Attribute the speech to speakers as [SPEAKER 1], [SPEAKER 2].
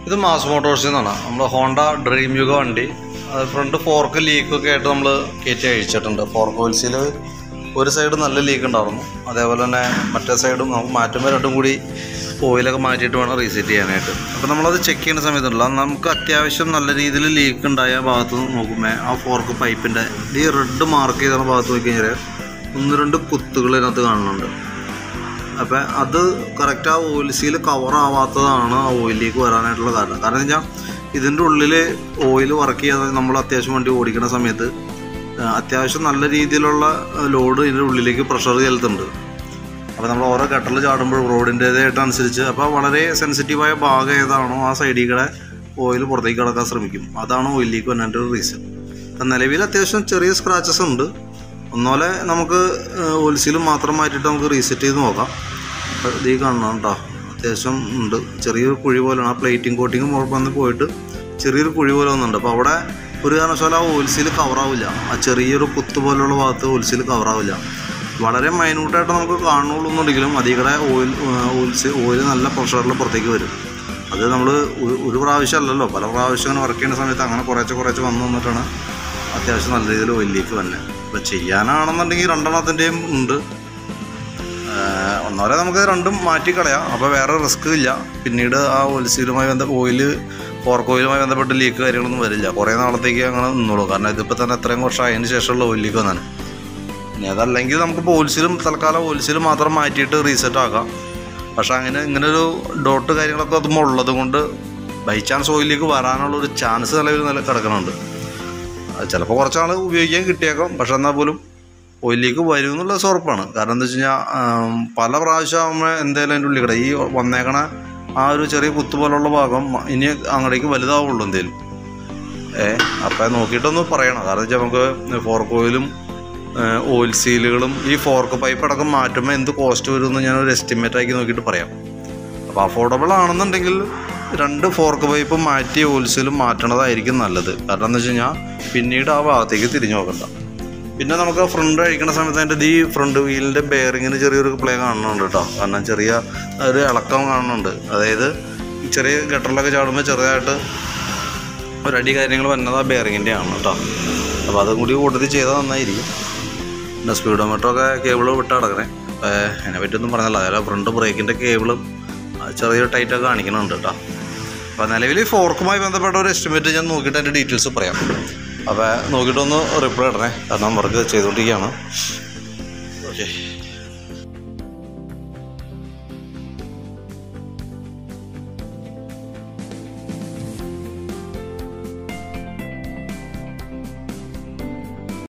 [SPEAKER 1] ഇത് മാസ് മോട്ടോഴ്സിൽ നിന്നാണ് നമ്മൾ ഹോണ്ട ഡ്രീം യുഗ വണ്ടി അത് ഫ്രണ്ട് ഫോർക്ക് ലീക്കൊക്കെ ആയിട്ട് നമ്മൾ കയറ്റി അഴിച്ചിട്ടുണ്ട് ഫോർക്ക് ഓയിൽസിൽ ഒരു സൈഡ് നല്ല ലീക്ക് ഉണ്ടായിരുന്നു അതേപോലെ തന്നെ മറ്റേ സൈഡും നമുക്ക് മാറ്റുമ്പോൾ രണ്ടും കൂടി ഓയിലൊക്കെ മാറ്റിയിട്ട് വേണം റീസെറ്റ് ചെയ്യാനായിട്ട് അപ്പോൾ നമ്മളത് ചെക്ക് ചെയ്യുന്ന സമയത്തുണ്ടല്ലോ നമുക്ക് അത്യാവശ്യം നല്ല രീതിയിൽ ലീക്ക് ഉണ്ടായ ഭാഗത്ത് നോക്കുമ്പോൾ ആ ഫോർക്ക് പൈപ്പിൻ്റെ ഈ റെഡ് മാർക്ക് ചെയ്ത ഭാഗത്ത് നോക്കി കഴിഞ്ഞാൽ ഒന്ന് രണ്ട് കുത്തുകൾ ഇതിനകത്ത് കാണുന്നുണ്ട് അപ്പം അത് കറക്റ്റ് ആ ഓയിൽ സീൽ കവർ ആവാത്തതാണ് ആ ഓയിലേക്ക് വരാനായിട്ടുള്ള കാരണം കാരണം വെച്ചാൽ ഇതിൻ്റെ ഉള്ളിൽ ഓയിൽ വർക്ക് ചെയ്യാതെ നമ്മൾ അത്യാവശ്യം വണ്ടി ഓടിക്കുന്ന സമയത്ത് ആ, അത്യാവശ്യം നല്ല രീതിയിലുള്ള ലോഡ് ഇതിൻ്റെ ഉള്ളിലേക്ക് പ്രഷർ ചെലുത്തുന്നുണ്ട് അപ്പോൾ നമ്മൾ ഓരോ ഗട്ടറിൽ ചാടുമ്പോൾ റോഡിൻ്റേതായിട്ടനുസരിച്ച് അപ്പോൾ വളരെ സെൻസിറ്റീവായ ഭാഗം ഏതാണോ ആ സൈഡിൽ കൂടെ ഓയിൽ പുറത്തേക്ക് കിടക്കാൻ ശ്രമിക്കും അതാണ് ഓയിലേക്ക് വന്നതിൻ്റെ ഒരു റീസൺ അപ്പം നിലവിൽ അത്യാവശ്യം ചെറിയ സ്ക്രാച്ചസ് ഉണ്ട് ഒന്നുപോലെ നമുക്ക് ഓയിൽ സീൽ മാത്രം മാറ്റിയിട്ട് നമുക്ക് റീസെറ്റ് ചെയ്ത് നോക്കാം അപ്പോൾ ഇത് ഈ കാണണം കേട്ടോ അത്യാവശ്യം ഉണ്ട് ചെറിയൊരു കുഴി പോലെയാണ് ആ പ്ലേറ്റിംഗ് കോട്ടിങ് വന്ന് പോയിട്ട് ചെറിയൊരു കുഴി പോലെ വന്നുണ്ട് അപ്പോൾ അവിടെ ഒരു കാരണവശാലും ആ ഓയിൽ സീൽ കവറാവില്ല ആ ചെറിയൊരു കുത്ത് പോലുള്ള ഭാഗത്ത് ഓയിൽ സീൽ കവറാവില്ല വളരെ മൈന്യൂട്ടായിട്ട് നമുക്ക് കാണുള്ളൂ എന്നുണ്ടെങ്കിലും അതിൽ കൂടെ ഓയിൽ ഓയിൽ സീ ഓയിൽ നല്ല പ്രഷറിൽ പുറത്തേക്ക് വരും അത് നമ്മൾ ഒരു പ്രാവശ്യം അല്ലല്ലോ പല പ്രാവശ്യം അങ്ങനെ വർക്ക് ചെയ്യുന്ന സമയത്ത് അങ്ങനെ കുറേശ്ശെ കുറേശ്ശെ വന്നു വന്നിട്ടാണ് അത്യാവശ്യം നല്ല രീതിയിൽ ഓയിലേക്ക് വന്നെ അപ്പോൾ ചെയ്യാനാണെന്നുണ്ടെങ്കിൽ രണ്ടെണ്ണത്തിൻ്റെയും ഉണ്ട് ആഹ് ഒന്നോലെ നമുക്ക് രണ്ടും മാറ്റി കളയാം അപ്പോൾ വേറെ റിസ്ക് ഇല്ല പിന്നീട് ആ ഓയിൽ സീലുമായി ബന്ധ ഓയിൽ ഫോർക്ക് ഓയിലുമായി ബന്ധപ്പെട്ട് ലീക്ക് കാര്യങ്ങളൊന്നും വരില്ല കുറേ നാളത്തേക്ക് അങ്ങനെ നിന്നോളൂ കാരണം ഇതിപ്പോൾ തന്നെ എത്രയും വർഷം അതിന് ശേഷമുള്ള ഓയിൽ ലീക്ക് വന്നാണ് ഇനി അതല്ലെങ്കിൽ നമുക്കിപ്പോൾ ഓയിൽ സീലും തൽക്കാലം ഓയിൽ സീൽ മാത്രം മാറ്റിയിട്ട് റീസെറ്റ് ആക്കാം പക്ഷെ അങ്ങനെ ഇങ്ങനെ ഒരു ഡോട്ട് കാര്യങ്ങളൊക്കെ അതുമ്പോൾ ഉള്ളത് കൊണ്ട് ബൈ ചാൻസ് ഓയിലേക്ക് വരാനുള്ള ഒരു ചാൻസ് നിലവിൽ നില കിടക്കുന്നുണ്ട് അത് ചിലപ്പോൾ കുറച്ചാൾ ഉപയോഗിക്കാൻ കിട്ടിയേക്കാം പക്ഷെ എന്നാൽ പോലും ഓയിലേക്ക് വരും എന്നുള്ളത് ഉറപ്പാണ് കാരണം എന്താ വെച്ച് കഴിഞ്ഞാൽ ആം, പല പ്രാവശ്യം ആകുമ്പോൾ എന്തായാലും അതിൻ്റെ ഉള്ളിൽ കിട ഈ വന്നേക്കണ ആ ഒരു ചെറിയ കുത്തു പോലുള്ള ഭാഗം മ- ഇനി അങ്ങടേക്ക് വലുതാവുള്ളൂ എന്തേലും ഏ അപ്പം നോക്കിയിട്ടൊന്ന് പറയണം കാരണം വെച്ചാൽ നമുക്ക് ഫോർക്ക് ഓയിലും ഓയിൽ സീലുകളും ഈ ഫോർക്ക് പൈപ്പ് അടക്കം മാറ്റുമ്പോൾ എന്ത് കോസ്റ്റ് വരുമെന്ന് ഞാൻ ഒരു എസ്റ്റിമേറ്റ് ആക്കി നോക്കിയിട്ട് പറയാം അപ്പോൾ അഫോർഡബിൾ ആണെന്നുണ്ടെങ്കിൽ രണ്ട് ഫോർക്ക് പൈപ്പ് മാറ്റി ഓയിൽ സീലും മാറ്റണതായിരിക്കും നല്ലത് കാരണം എന്താ വെച്ച് കഴിഞ്ഞാൽ പിന്നീട് ആ ഭാഗത്തേക്ക് തിരിഞ്ഞു നോക്കണ്ട പിന്നെ നമുക്ക് ഫ്രണ്ട് അഴിക്കണ സമയത്ത് അതിൻ്റെ ഈ ഫ്രണ്ട് വീലിൻ്റെ ബെയറിങ്ങിന് ചെറിയൊരു പ്ലേ കാണുന്നുണ്ട് കേട്ടോ കാരണം ചെറിയ ഒരു ഇളക്കം കാണുന്നുണ്ട് അതായത് ഈ ചെറിയ ഗട്ടറിലൊക്കെ ചാടുമ്പോൾ ചെറുതായിട്ട് ഒരടി കാര്യങ്ങൾ വന്നത് ആ ബെയറിങ്ങിൻ്റെ ആണ് കേട്ടോ അപ്പോൾ അതും കൂടി കൂട്ടത്തിൽ ചെയ്താൽ നന്നായിരിക്കും പിന്നെ സ്പീഡോമീറ്ററൊക്കെ കേബിൾ വിട്ട് കിടക്കണേ അപ്പോൾ അതിനെ പറ്റിയൊന്നും പറഞ്ഞല്ലോ അതായത് ഫ്രണ്ട് ബ്രേക്കിൻ്റെ കേബിളും ചെറിയൊരു ടൈറ്റൊക്കെ കാണിക്കുന്നുണ്ട് കേട്ടോ അപ്പോൾ നിലവിൽ ഫോർക്കുമായി ബന്ധപ്പെട്ട ഒരു എസ്റ്റിമേറ്റ് ഞാൻ നോക്കിയിട്ട് അതിൻ്റെ ഡീറ്റെയിൽസ് പറയാം അപ്പോൾ നോക്കിയിട്ടൊന്ന് റിപ്ലൈ ഇടണേ കാരണം വർക്ക് ചെയ്തുകൊണ്ടിരിക്കുകയാണ് ഓക്കെ